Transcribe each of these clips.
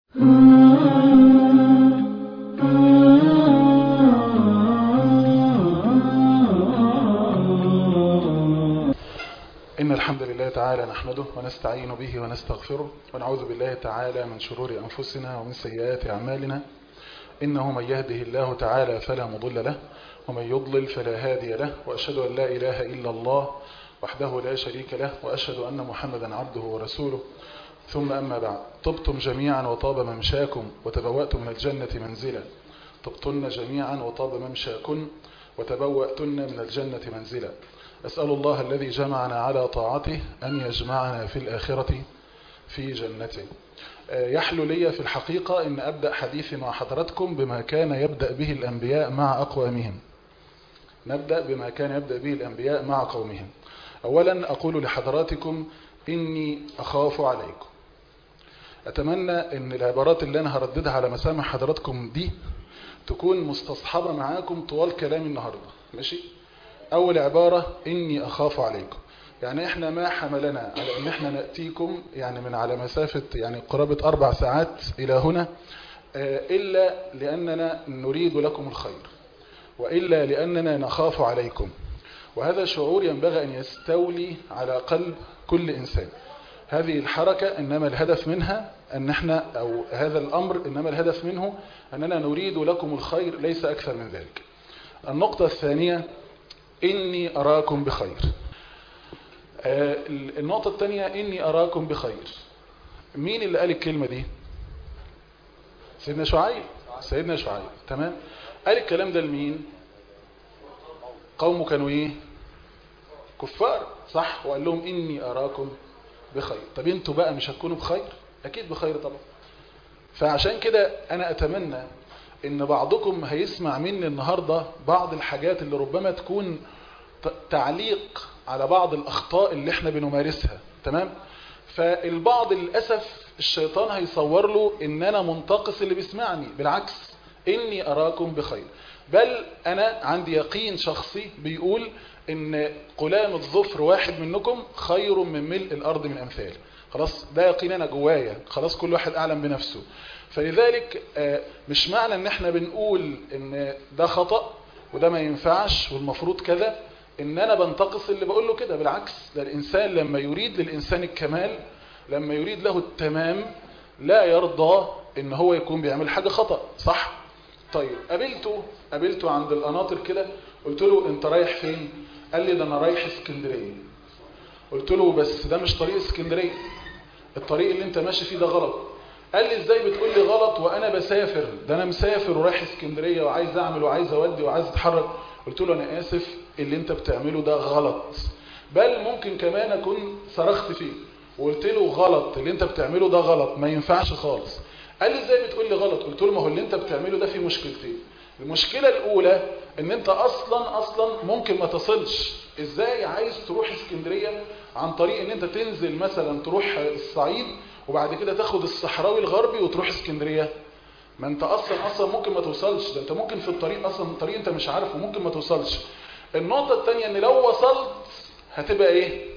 إن الحمد لله تعالى نحمده ونستعين به ونستغفره ونعوذ بالله تعالى من شرور أنفسنا ومن سيئات أعمالنا إنه من يهده الله تعالى فلا مضل له ومن يضلل فلا هادي له وأشهد أن لا إله إلا الله وحده لا شريك له وأشهد أن محمدا عبده ورسوله ثم أما بعد طبتم جميعا وطاب ممشاكم وتبوأتم من الجنة منزلا طبتن جميعا وطاب ممشاكن وتبوأتن من الجنة منزلا أسأل الله الذي جمعنا على طاعته أن يجمعنا في الآخرة في جنته يحلو لي في الحقيقة أن أبدأ حديثي مع حضراتكم بما كان يبدأ به الأنبياء مع أقوامهم نبدأ بما كان يبدأ به الأنبياء مع قومهم أولا أقول لحضراتكم إني أخاف عليكم أتمنى أن العبارات اللي أنا هرددها على مسامع حضراتكم دي تكون مستصحبة معاكم طوال كلامي النهاردة ماشي أول عبارة إني أخاف عليكم يعني إحنا ما حملنا على أن إحنا نأتيكم يعني من على مسافة يعني قرابة أربع ساعات إلى هنا إلا لأننا نريد لكم الخير وإلا لأننا نخاف عليكم وهذا شعور ينبغي أن يستولي على قلب كل إنسان هذه الحركة إنما الهدف منها أن احنا أو هذا الأمر إنما الهدف منه أننا نريد لكم الخير ليس أكثر من ذلك النقطة الثانية إني أراكم بخير النقطة الثانية إني أراكم بخير مين اللي قال الكلمة دي سيدنا شعيب سيدنا شعيب تمام قال الكلام ده لمين قومه كانوا ايه كفار صح وقال لهم إني أراكم بخير طب انتوا بقى مش هتكونوا بخير أكيد بخير طبعا فعشان كده أنا أتمنى ان بعضكم هيسمع مني النهاردة بعض الحاجات اللي ربما تكون تعليق على بعض الأخطاء اللي احنا بنمارسها تمام فالبعض للأسف الشيطان هيصور له ان انا منتقص اللي بيسمعني بالعكس اني اراكم بخير بل انا عندي يقين شخصي بيقول ان قلام الظفر واحد منكم خير من ملء الارض من امثاله خلاص ده يقين انا جوايا خلاص كل واحد اعلم بنفسه فلذلك مش معنى ان احنا بنقول ان ده خطأ وده ما ينفعش والمفروض كذا ان انا بنتقص اللي بقول له كده بالعكس ده الانسان لما يريد للانسان الكمال لما يريد له التمام لا يرضى ان هو يكون بيعمل حاجة خطأ صح طيب قابلته قابلته عند القناطر كده قلت له انت رايح فين قال لي ده انا رايح اسكندريه قلت له بس ده مش طريق اسكندريه الطريق اللي انت ماشي فيه ده غلط قال لي ازاي بتقول لي غلط وانا بسافر ده انا مسافر ورايح اسكندريه وعايز اعمل وعايز اودي وعايز اتحرك قلت له انا اسف اللي انت بتعمله ده غلط بل ممكن كمان اكون صرخت فيه وقلت له غلط اللي انت بتعمله ده غلط ما ينفعش خالص قال لي ازاي بتقول لي غلط قلت له ما هو اللي انت بتعمله ده فيه مشكلتين المشكله الاولى ان انت اصلا اصلا ممكن ما تصلش ازاي عايز تروح اسكندريه عن طريق ان انت تنزل مثلا تروح الصعيد وبعد كده تاخد الصحراوي الغربي وتروح اسكندريه ما انت اصلا اصلا ممكن ما توصلش ده انت ممكن في الطريق اصلا الطريق انت مش عارفه ممكن ما توصلش النقطه الثانيه ان لو وصلت هتبقى ايه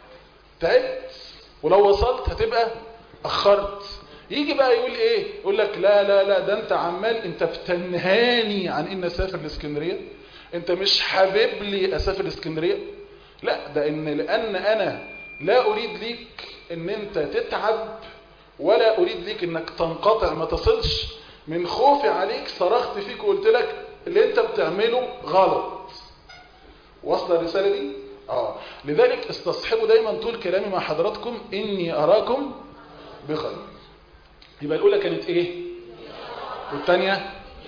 تعبت ولو وصلت هتبقى اخرت يجي بقى يقول ايه يقول لك لا لا لا ده انت عمال انت بتنهاني عن ان اسافر الاسكندريه انت مش حابب لي اسافر الاسكندريه لا ده ان لان انا لا اريد ليك ان انت تتعب ولا اريد ليك انك تنقطع ما تصلش من خوفي عليك صرخت فيك وقلت لك اللي انت بتعمله غلط واصله الرساله دي اه لذلك استصحبوا دايما طول كلامي مع حضراتكم اني اراكم بخير يبقى الاولى كانت ايه والثانيه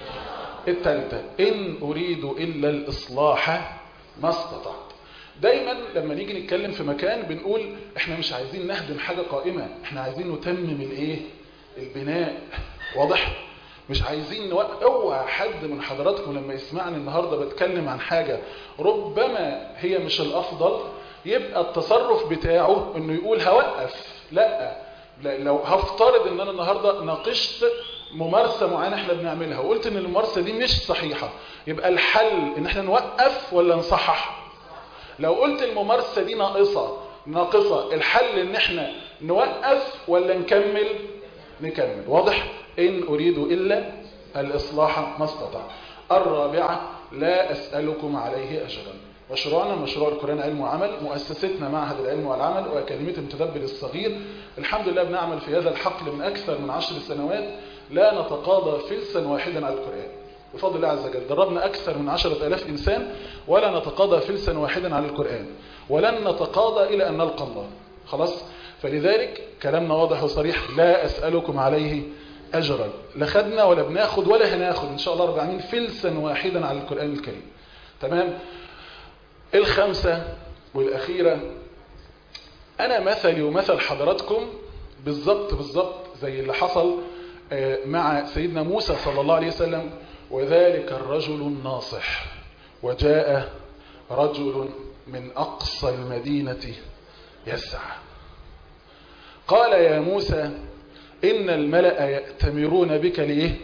الثالثه ان اريد الا الاصلاح ما استطعت دايما لما نيجي نتكلم في مكان بنقول احنا مش عايزين نهدم حاجة قائمة احنا عايزين نتمم الايه البناء واضح مش عايزين نوقف اوعى حد من حضراتكم لما يسمعني النهاردة بتكلم عن حاجة ربما هي مش الافضل يبقى التصرف بتاعه انه يقول هوقف لا, لا لو هفترض ان انا النهاردة ناقشت ممارسة معينة احنا بنعملها وقلت ان الممارسة دي مش صحيحة يبقى الحل ان احنا نوقف ولا نصحح لو قلت الممارسة دي ناقصة ناقصة الحل ان احنا نوقف ولا نكمل نكمل واضح إن أريد إلا الإصلاح ما استطاع الرابعة لا أسألكم عليه أجرا مشروعنا مشروع القرآن علم وعمل مؤسستنا معهد العلم والعمل وأكاديمية المتدبر الصغير الحمد لله بنعمل في هذا الحقل من أكثر من عشر سنوات لا نتقاضى فلسا واحدا على القرآن بفضل الله عز وجل دربنا أكثر من عشرة ألاف إنسان ولا نتقاضى فلسا واحدا على القرآن ولن نتقاضى إلى أن نلقى الله خلاص فلذلك كلامنا واضح وصريح لا أسألكم عليه أجرا لا خدنا ولا بناخد ولا هناخد إن شاء الله رب العالمين فلسا واحدا على القرآن الكريم تمام الخمسة والأخيرة أنا مثلي ومثل حضراتكم بالضبط بالضبط زي اللي حصل مع سيدنا موسى صلى الله عليه وسلم وذلك الرجل الناصح وجاء رجل من أقصى المدينة يسعى قال يا موسى إن الملأ يأتمرون بك ليه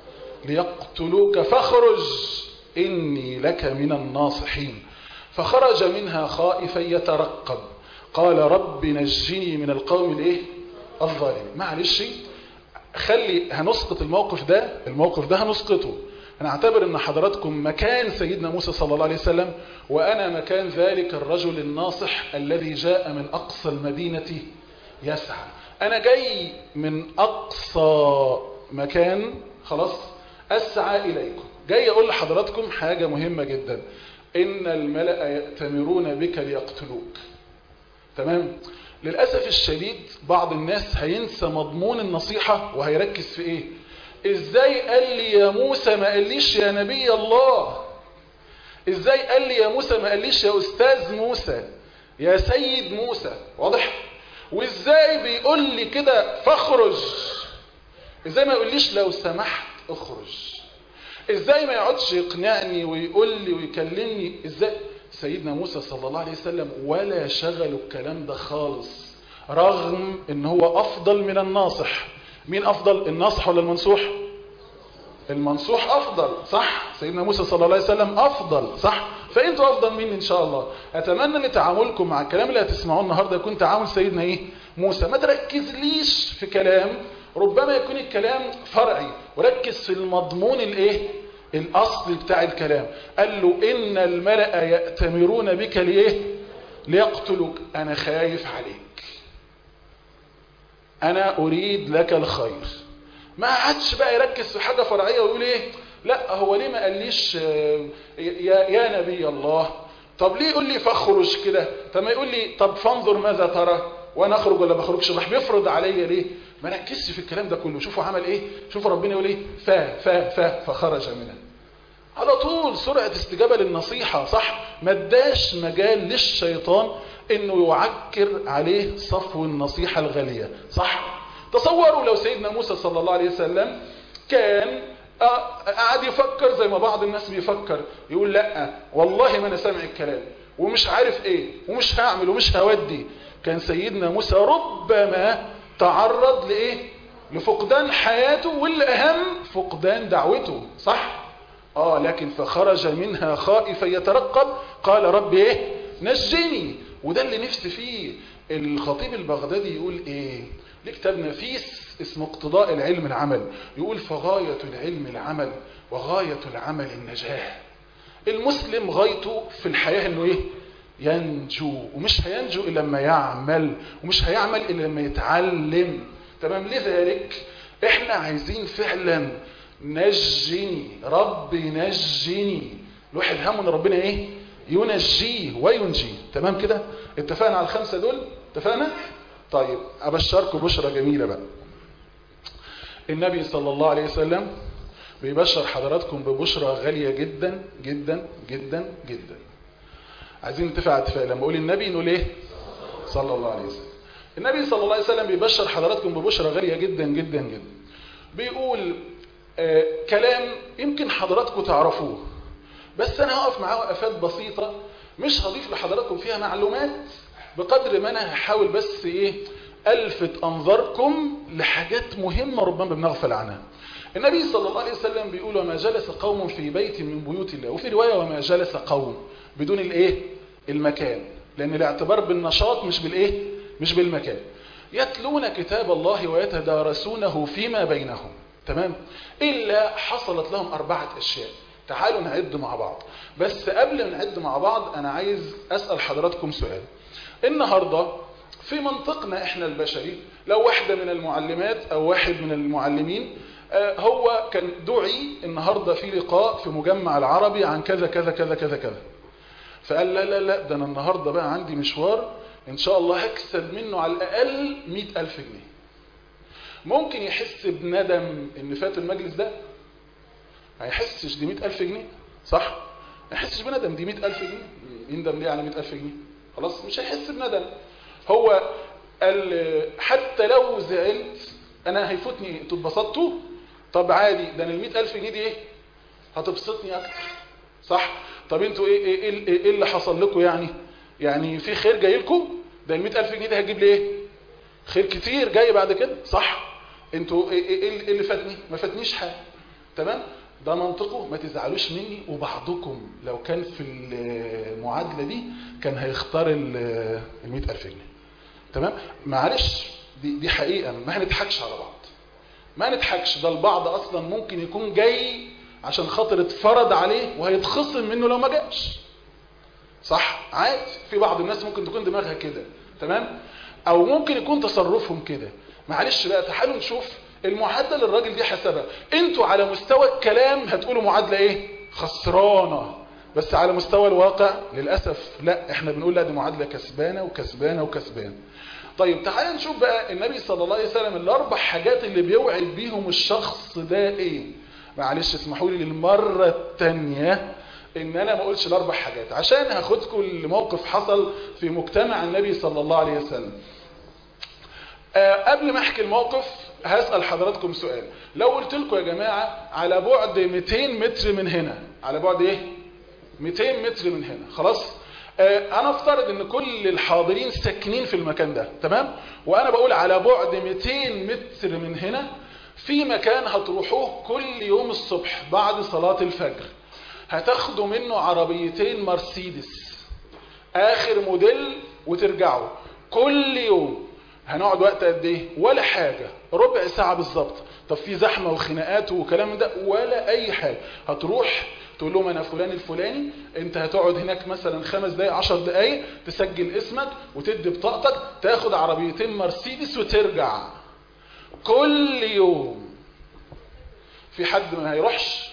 ليقتلوك فاخرج إني لك من الناصحين فخرج منها خائفا يترقب قال رب نجني من القوم الايه الظالمين معلش خلي هنسقط الموقف ده الموقف ده هنسقطه هنعتبر ان حضراتكم مكان سيدنا موسى صلى الله عليه وسلم وانا مكان ذلك الرجل الناصح الذي جاء من اقصى المدينة يسعى انا جاي من اقصى مكان خلاص اسعى اليكم جاي اقول لحضراتكم حاجة مهمة جدا ان الملأ يأتمرون بك ليقتلوك تمام للأسف الشديد بعض الناس هينسى مضمون النصيحة وهيركز في ايه ازاي قال لي يا موسى ما قاليش يا نبي الله ازاي قال لي يا موسى ما قاليش يا استاذ موسى يا سيد موسى واضح وازاي بيقول لي كده فاخرج ازاي ما يقوليش لو سمحت اخرج ازاي ما يقعدش يقنعني ويقول لي ويكلمني ازاي سيدنا موسى صلى الله عليه وسلم ولا شغله الكلام ده خالص رغم ان هو افضل من الناصح مين افضل الناصح ولا المنصوح المنصوح افضل صح سيدنا موسى صلى الله عليه وسلم افضل صح فانتوا افضل مني ان شاء الله اتمنى ان تعاملكم مع الكلام اللي هتسمعوه النهارده يكون تعامل سيدنا ايه موسى ما تركزليش في كلام ربما يكون الكلام فرعي وركز في المضمون الايه الاصل بتاع الكلام قال له ان الملأ يأتمرون بك ليه ليقتلوك انا خايف عليك انا اريد لك الخير ما عادش بقى يركز في حاجة فرعية ويقول ايه لا هو ليه ما قاليش يا, يا نبي الله طب ليه يقول لي فاخرج كده طب ما يقول لي طب فانظر ماذا ترى وانا اخرج ولا ما اخرجش راح بيفرض عليا ليه ما ركزش في الكلام ده كله شوفوا عمل ايه شوفوا ربنا يقول ايه فا فا فا فخرج منها على طول سرعة استجابة للنصيحة صح ما اداش مجال للشيطان انه يعكر عليه صفو النصيحة الغالية صح تصوروا لو سيدنا موسى صلى الله عليه وسلم كان قاعد يفكر زي ما بعض الناس بيفكر يقول لا والله ما انا سامع الكلام ومش عارف ايه ومش هعمل ومش هودي كان سيدنا موسى ربما تعرض لايه لفقدان حياته والاهم فقدان دعوته صح اه لكن فخرج منها خائفا يترقب قال رب ايه نجني وده اللي نفسي فيه الخطيب البغدادي يقول ايه ليه كتاب نفيس اسمه اقتضاء العلم العمل يقول فغاية العلم العمل وغاية العمل النجاح المسلم غايته في الحياة انه ايه ينجو ومش هينجو الا لما يعمل ومش هيعمل الا لما يتعلم تمام لذلك احنا عايزين فعلا نجني رب نجني الواحد همه ان ربنا ايه ينجيه وينجيه تمام كده اتفقنا على الخمسة دول اتفقنا طيب ابشركم بشرة جميلة بقى النبي صلى الله عليه وسلم بيبشر حضراتكم ببشرة غالية جدا جدا جدا جدا عايزين نتفق على اتفاق لما اقول النبي نقول ايه صلى الله عليه وسلم النبي صلى الله عليه وسلم بيبشر حضراتكم ببشرة غالية جدا جدا جدا بيقول آه كلام يمكن حضراتكم تعرفوه بس انا هقف معاه وقفات بسيطة مش هضيف لحضراتكم فيها معلومات بقدر ما انا هحاول بس ايه الفت انظاركم لحاجات مهمة ربما بنغفل عنها النبي صلى الله عليه وسلم بيقول وما جلس قوم في بيت من بيوت الله وفي رواية وما جلس قوم بدون الايه المكان لان الاعتبار بالنشاط مش بالايه مش بالمكان يتلون كتاب الله ويتدارسونه فيما بينهم تمام إلا حصلت لهم أربعة أشياء تعالوا نعد مع بعض بس قبل ما نعد مع بعض أنا عايز أسأل حضراتكم سؤال النهاردة في منطقنا إحنا البشري لو واحدة من المعلمات أو واحد من المعلمين هو كان دعي النهاردة في لقاء في مجمع العربي عن كذا كذا كذا كذا كذا فقال لا لا لا ده أنا النهاردة بقى عندي مشوار إن شاء الله هكسب منه على الأقل مئة ألف جنيه ممكن يحس بندم إن فات المجلس ده ما يحسش دي مئة ألف جنيه صح؟ ما يحسش بندم دي مئة ألف جنيه يندم ليه على مئة ألف جنيه خلاص مش هيحس بندم هو قال حتى لو زعلت أنا هيفوتني انتوا اتبسطتوا طب عادي ده انا ال ألف جنيه دي ايه هتبسطني اكتر صح طب انتوا ايه ايه, إيه, إيه اللي حصل لكم يعني يعني في خير جاي لكم ده ال ألف جنيه دي هتجيب لي ايه خير كتير جاي بعد كده صح انتوا ايه, إيه, إيه اللي فاتني ما فاتنيش حاجه تمام ده منطقه ما تزعلوش مني وبعضكم لو كان في المعادله دي كان هيختار ال 100000 جنيه تمام معلش دي دي حقيقه ما هنضحكش على بعض ما نضحكش ده البعض اصلا ممكن يكون جاي عشان خاطر اتفرض عليه وهيتخصم منه لو ما جاش صح عادي في بعض الناس ممكن تكون دماغها كده تمام او ممكن يكون تصرفهم كده معلش بقى تعالوا نشوف المعادله الراجل دي حسبها انتوا على مستوى الكلام هتقولوا معادله ايه خسرانه بس على مستوى الواقع للاسف لا احنا بنقول لا دي معادله كسبانه وكسبانه وكسبانه طيب تعال نشوف بقى النبي صلى الله عليه وسلم الاربع حاجات اللي بيوعد بيهم الشخص ده ايه معلش اسمحوا لي للمره الثانيه ان انا ما اقولش الاربع حاجات عشان هاخدكم لموقف حصل في مجتمع النبي صلى الله عليه وسلم أه قبل ما احكي الموقف هسأل حضراتكم سؤال لو قلت لكم يا جماعة على بعد 200 متر من هنا على بعد ايه 200 متر من هنا خلاص أه انا افترض ان كل الحاضرين ساكنين في المكان ده تمام وانا بقول على بعد 200 متر من هنا في مكان هتروحوه كل يوم الصبح بعد صلاة الفجر هتاخدوا منه عربيتين مرسيدس اخر موديل وترجعوا كل يوم هنقعد وقت قد ايه ولا حاجة ربع ساعة بالظبط طب في زحمة وخناقات وكلام ده ولا اي حاجة هتروح تقول لهم انا فلان الفلاني انت هتقعد هناك مثلا خمس دقايق عشر دقايق تسجل اسمك وتدي بطاقتك تاخد عربيتين مرسيدس وترجع كل يوم في حد ما هيروحش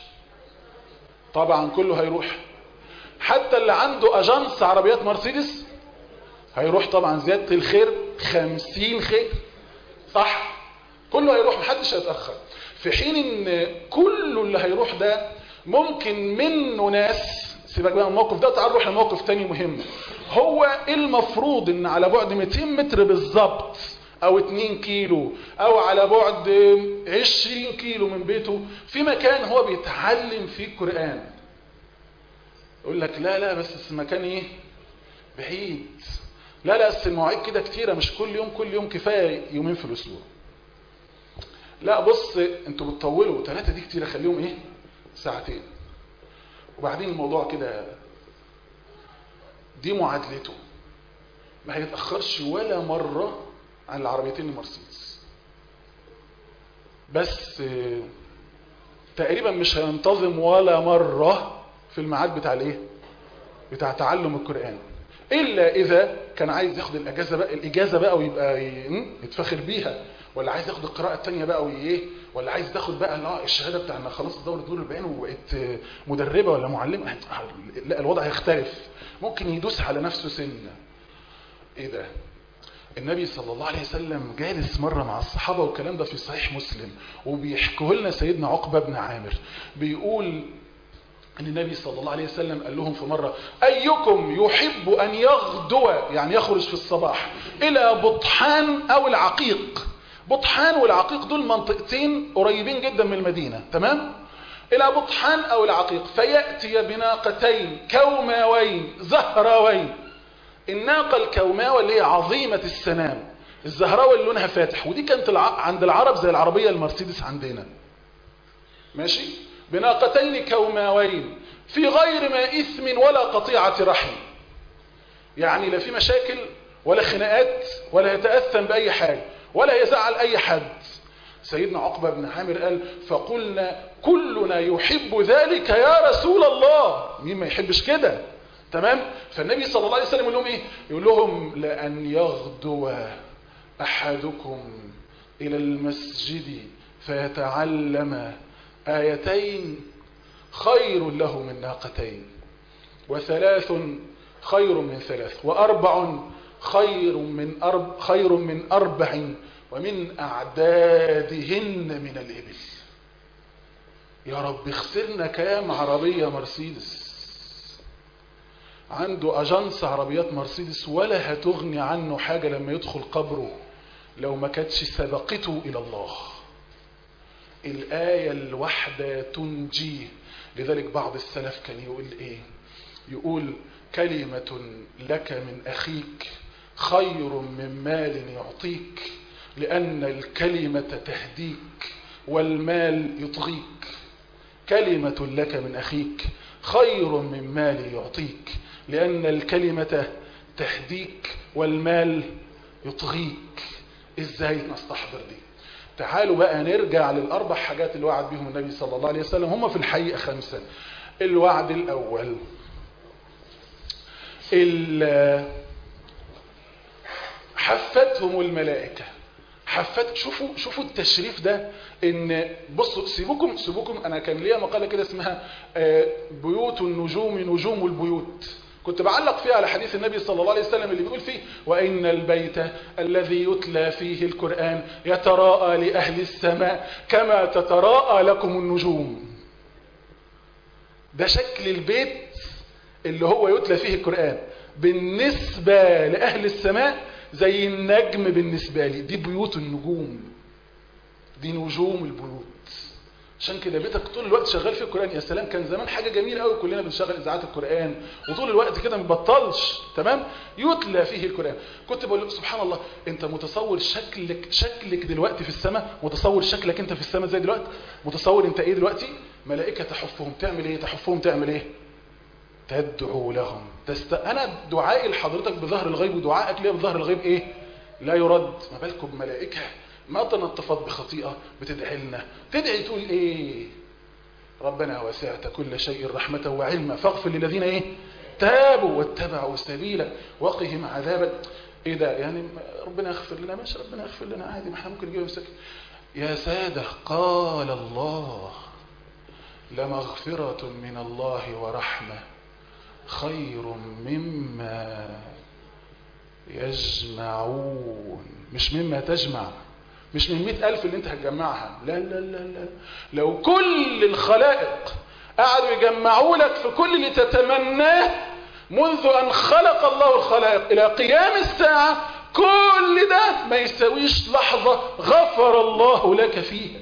طبعا كله هيروح حتى اللي عنده اجانس عربيات مرسيدس هيروح طبعا زيادة الخير خمسين خير صح كله هيروح محدش هيتأخر في حين ان كله اللي هيروح ده ممكن منه ناس سيبك بقى من الموقف ده تعال نروح لموقف تاني مهم هو المفروض ان على بعد 200 متر بالظبط او 2 كيلو او على بعد 20 كيلو من بيته في مكان هو بيتعلم فيه القرآن يقول لك لا لا بس المكان ايه بعيد لا لا بس المواعيد كده كتيرة مش كل يوم كل يوم كفاية يومين في الاسبوع لا بص انتوا بتطولوا ثلاثة دي كتيرة خليهم ايه ساعتين وبعدين الموضوع كده دي معادلته ما هيتأخرش ولا مرة عن العربيتين المرسيدس بس تقريبا مش هينتظم ولا مرة في الميعاد بتاع الايه بتاع تعلم القرآن الا اذا كان عايز ياخد الاجازة بقى الاجازة بقى ويبقى يتفخر بيها ولا عايز ياخد القراءة التانية بقى وايه ولا عايز تاخد بقى لا الشهادة بتاع ان خلاص الدولة دول البيان وبقت مدربة ولا معلمة لا الوضع هيختلف ممكن يدوس على نفسه سنة ايه ده النبي صلى الله عليه وسلم جالس مرة مع الصحابة والكلام ده في صحيح مسلم وبيحكوه لنا سيدنا عقبة بن عامر بيقول ان النبي صلى الله عليه وسلم قال لهم في مرة ايكم يحب ان يغدو يعني يخرج في الصباح الى بطحان او العقيق بطحان والعقيق دول منطقتين قريبين جدا من المدينة تمام الى بطحان او العقيق فيأتي بناقتين كوماوين زهراوين الناقة الكوماوة اللي هي عظيمة السنام الزهراوي اللي لونها فاتح ودي كانت الع... عند العرب زي العربية المرسيدس عندنا ماشي بناقتين كوماوين في غير ما إثم ولا قطيعة رحم يعني لا في مشاكل ولا خناقات ولا يتأثم بأي حاجة ولا يزعل أي حد سيدنا عقبة بن عامر قال فقلنا كلنا يحب ذلك يا رسول الله مين ما يحبش كده تمام فالنبي صلى الله عليه وسلم يقول لهم ايه يقول لهم لأن يغدو أحدكم إلى المسجد فيتعلم آيتين خير له من ناقتين وثلاث خير من ثلاث وأربع خير من أرب خير من أربع ومن أعدادهن من الإبل يا رب اخسرنا كام عربية مرسيدس عنده أجنس عربيات مرسيدس ولا هتغني عنه حاجة لما يدخل قبره لو ما كانتش سبقته إلى الله الآية الواحدة تنجيه لذلك بعض السلف كان يقول إيه يقول كلمة لك من أخيك خير من مال يعطيك لأن الكلمة تهديك والمال يطغيك كلمة لك من أخيك خير من مال يعطيك لأن الكلمة تهديك والمال يطغيك إزاي نستحضر دي تعالوا بقى نرجع للأربع حاجات اللي وعد بهم النبي صلى الله عليه وسلم هم في الحقيقة خمسة الوعد الأول حفتهم الملائكة حفت شوفوا شوفوا التشريف ده ان بصوا سيبوكم سيبوكم انا كان ليا مقاله كده اسمها بيوت النجوم نجوم البيوت كنت بعلق فيها على حديث النبي صلى الله عليه وسلم اللي بيقول فيه وان البيت الذي يتلى فيه القران يتراءى لاهل السماء كما تتراءى لكم النجوم ده شكل البيت اللي هو يتلى فيه القران بالنسبه لاهل السماء زي النجم بالنسبة لي دي بيوت النجوم دي نجوم البيوت عشان كده بيتك طول الوقت شغال في القرآن يا سلام كان زمان حاجة جميلة قوي كلنا بنشغل إذاعات القرآن وطول الوقت كده ما ببطلش تمام يتلى فيه القرآن كنت بقول له سبحان الله انت متصور شكلك شكلك دلوقتي في السماء متصور شكلك انت في السماء زي دلوقتي متصور انت ايه دلوقتي ملائكة تحفهم تعمل ايه تحفهم تعمل ايه تدعو لهم تست... انا دعائي لحضرتك بظهر الغيب ودعائك ليا بظهر الغيب ايه لا يرد ما بالكم بملائكه ما تنطفت بخطيئه بتدعي لنا تدعي تقول ايه ربنا وسعت كل شيء رحمه وعلما فاغفر للذين ايه تابوا واتبعوا سبيلك وقهم عذابك ايه ده يعني ربنا يغفر لنا ماشي ربنا يغفر لنا عادي ما احنا ممكن نجيب مسك يا ساده قال الله لمغفره من الله ورحمه خير مما يجمعون مش مما تجمع مش من مئة ألف اللي انت هتجمعها لا لا لا لا لو كل الخلائق قعدوا يجمعوا لك في كل اللي تتمناه منذ أن خلق الله الخلائق إلى قيام الساعة كل ده ما يساويش لحظة غفر الله لك فيها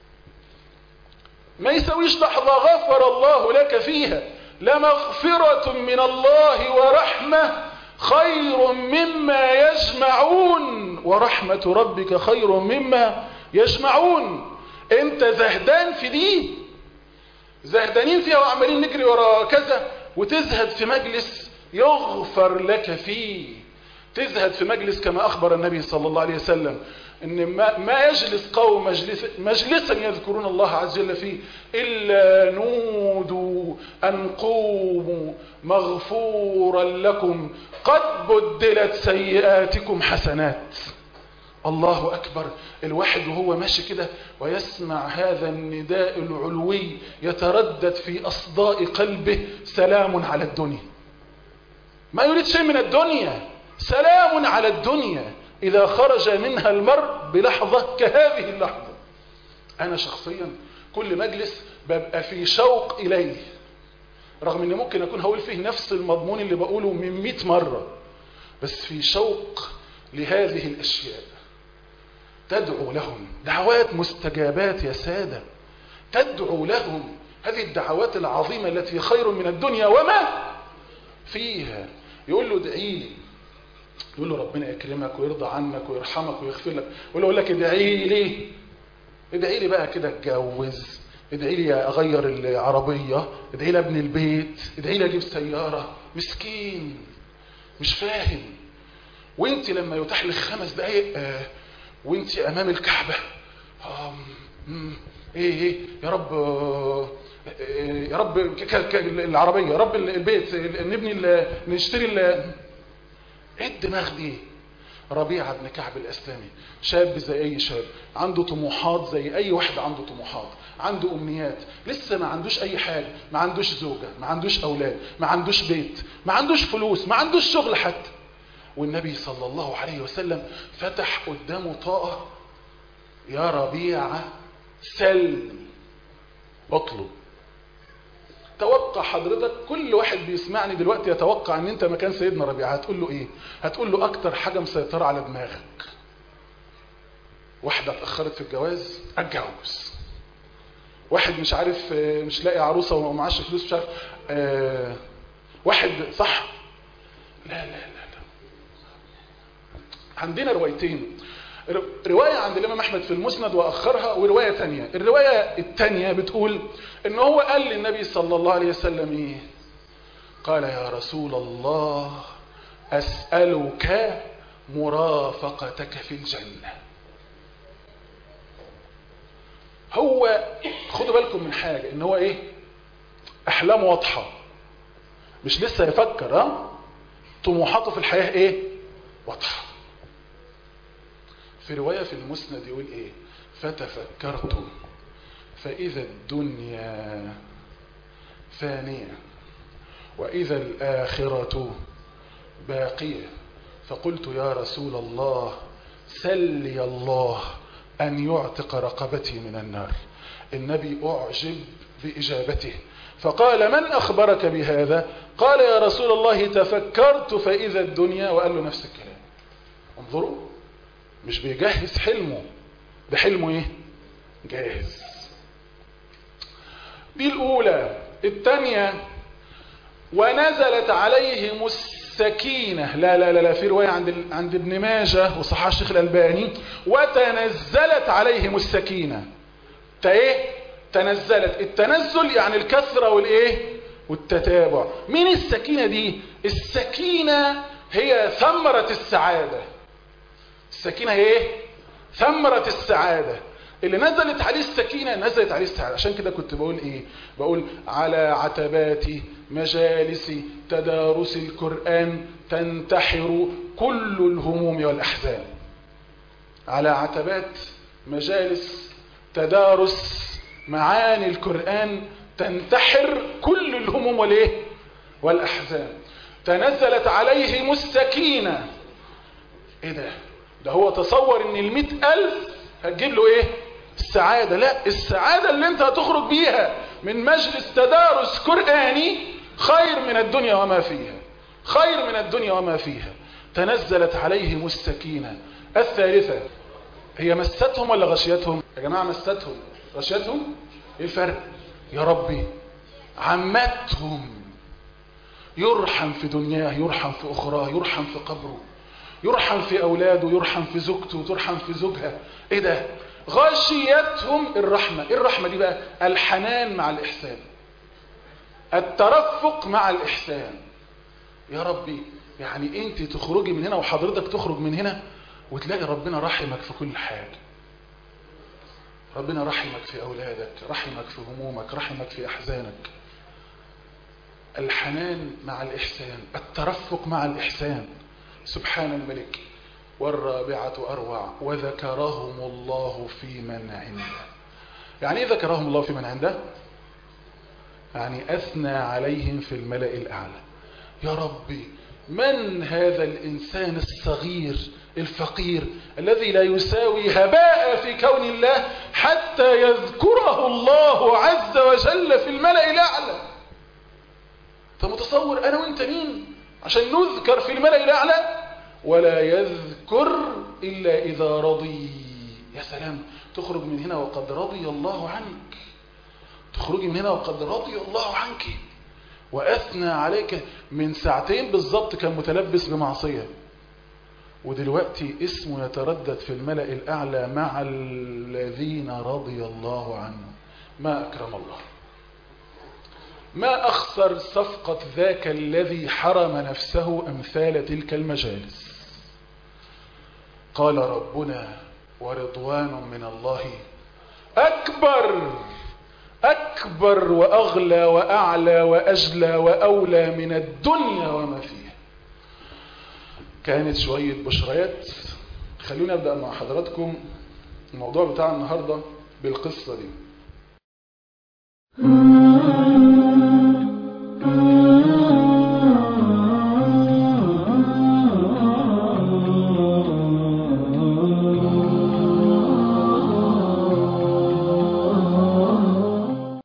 ما يساويش لحظة غفر الله لك فيها لمغفرة من الله ورحمة خير مما يجمعون ورحمة ربك خير مما يجمعون انت زهدان في دي زهدانين فيها وعمالين نجري ورا كذا وتزهد في مجلس يغفر لك فيه تزهد في مجلس كما أخبر النبي صلى الله عليه وسلم إن ما, ما يجلس قوم مجلس مجلسا يذكرون الله عز وجل فيه إلا نودوا أن قوموا مغفورا لكم قد بدلت سيئاتكم حسنات الله أكبر الواحد وهو ماشي كده ويسمع هذا النداء العلوي يتردد في أصداء قلبه سلام على الدنيا ما يريد شيء من الدنيا سلام على الدنيا إذا خرج منها المرء بلحظة كهذه اللحظة أنا شخصيا كل مجلس ببقى في شوق إليه رغم أن ممكن أكون هقول فيه نفس المضمون اللي بقوله من مئة مرة بس في شوق لهذه الأشياء تدعو لهم دعوات مستجابات يا سادة تدعو لهم هذه الدعوات العظيمة التي خير من الدنيا وما فيها يقول له ادعي لي يقول له ربنا يكرمك ويرضى عنك ويرحمك ويغفر لك يقول له لك ادعي لي ادعي لي بقى كده اتجوز ادعي لي اغير العربية ادعي لي ابني البيت ادعي لي اجيب سيارة مسكين مش فاهم وانت لما يتاح لك خمس دقايق آه وانت امام الكعبة آه مم، ايه ايه يا رب آه آه، يا رب ك- ك- ك- العربية يا رب البيت ال- نبني ال- نشتري ال- ايه الدماغ دي ربيعة بن كعب الأسلامي شاب زي أي شاب عنده طموحات زي أي واحد عنده طموحات عنده أمنيات لسه ما عندوش أي حاجة ما عندوش زوجة ما عندوش أولاد ما عندوش بيت ما عندوش فلوس ما عندوش شغل حتى والنبي صلى الله عليه وسلم فتح قدامه طاقة يا ربيعة سل اطلب توقع حضرتك كل واحد بيسمعني دلوقتي يتوقع ان انت مكان سيدنا ربيعه هتقول له ايه هتقول له اكتر حاجه مسيطره على دماغك واحده اتاخرت في الجواز اتجوز واحد مش عارف آه، مش لاقي عروسه ومعاش فلوس مش عارف آه، واحد صح لا لا لا لا عندنا روايتين ر- رواية عند الإمام أحمد في المسند وأخرها ورواية تانية الرواية التانية بتقول إن هو قال للنبي صلى الله عليه وسلم إيه قال يا رسول الله أسألك مرافقتك في الجنة هو خدوا بالكم من حاجة إن هو إيه أحلام واضحة مش لسه يفكر ها طموحاته في الحياة إيه واضحة في رواية في المسند يقول ايه فتفكرت فإذا الدنيا فانية وإذا الآخرة باقية فقلت يا رسول الله سلي الله أن يعتق رقبتي من النار النبي أعجب بإجابته فقال من أخبرك بهذا قال يا رسول الله تفكرت فإذا الدنيا وقال له نفس الكلام انظروا مش بيجهز حلمه ده حلمه ايه جاهز دي الاولى الثانيه ونزلت عليهم السكينه لا لا لا, لا في روايه عند ال- عند ابن ماجه وصححه الشيخ الالباني وتنزلت عليهم السكينه تا ايه تنزلت التنزل يعني الكثره والايه والتتابع مين السكينه دي السكينه هي ثمره السعاده السكينة هي ايه ثمرة السعادة اللي نزلت عليه السكينة نزلت عليه السعادة عشان كده كنت بقول ايه بقول على عتبات مجالس تدارس القرآن تنتحر كل الهموم والأحزان على عتبات مجالس تدارس معاني القرآن تنتحر كل الهموم والايه والأحزان تنزلت عليهم السكينة ايه ده ده هو تصور ان المئة الف هتجيب له ايه السعادة لا السعادة اللي انت هتخرج بيها من مجلس تدارس قرآني خير من الدنيا وما فيها خير من الدنيا وما فيها تنزلت عليهم السكينة الثالثة هي مستهم ولا غشيتهم يا جماعة مستهم غشيتهم ايه الفرق يا ربي عمتهم يرحم في دنياه يرحم في أخراه يرحم في قبره يرحم في أولاده يرحم في زوجته ترحم في زوجها إيه ده غشيتهم الرحمة إيه الرحمة دي بقى الحنان مع الإحسان الترفق مع الإحسان يا ربي يعني أنت تخرجي من هنا وحضرتك تخرج من هنا وتلاقي ربنا رحمك في كل حاجة ربنا رحمك في أولادك رحمك في همومك رحمك في أحزانك الحنان مع الإحسان الترفق مع الإحسان سبحان الملك والرابعة أروع وذكرهم الله في من عنده يعني إيه ذكرهم الله في من عنده يعني أثنى عليهم في الملأ الأعلى يا ربي من هذا الإنسان الصغير الفقير الذي لا يساوي هباء في كون الله حتى يذكره الله عز وجل في الملأ الأعلى انت متصور أنا وانت مين عشان نذكر في الملأ الأعلى ولا يذكر إلا إذا رضي يا سلام تخرج من هنا وقد رضي الله عنك تخرجي من هنا وقد رضي الله عنك وأثنى عليك من ساعتين بالضبط كان متلبس بمعصية ودلوقتي اسمه يتردد في الملأ الأعلى مع الذين رضي الله عنهم ما أكرم الله ما أخسر صفقة ذاك الذي حرم نفسه أمثال تلك المجالس قال ربنا ورضوان من الله أكبر أكبر وأغلى وأعلى وأجلى وأولى من الدنيا وما فيها كانت شوية بشريات خلوني أبدأ مع حضراتكم الموضوع بتاع النهاردة بالقصة دي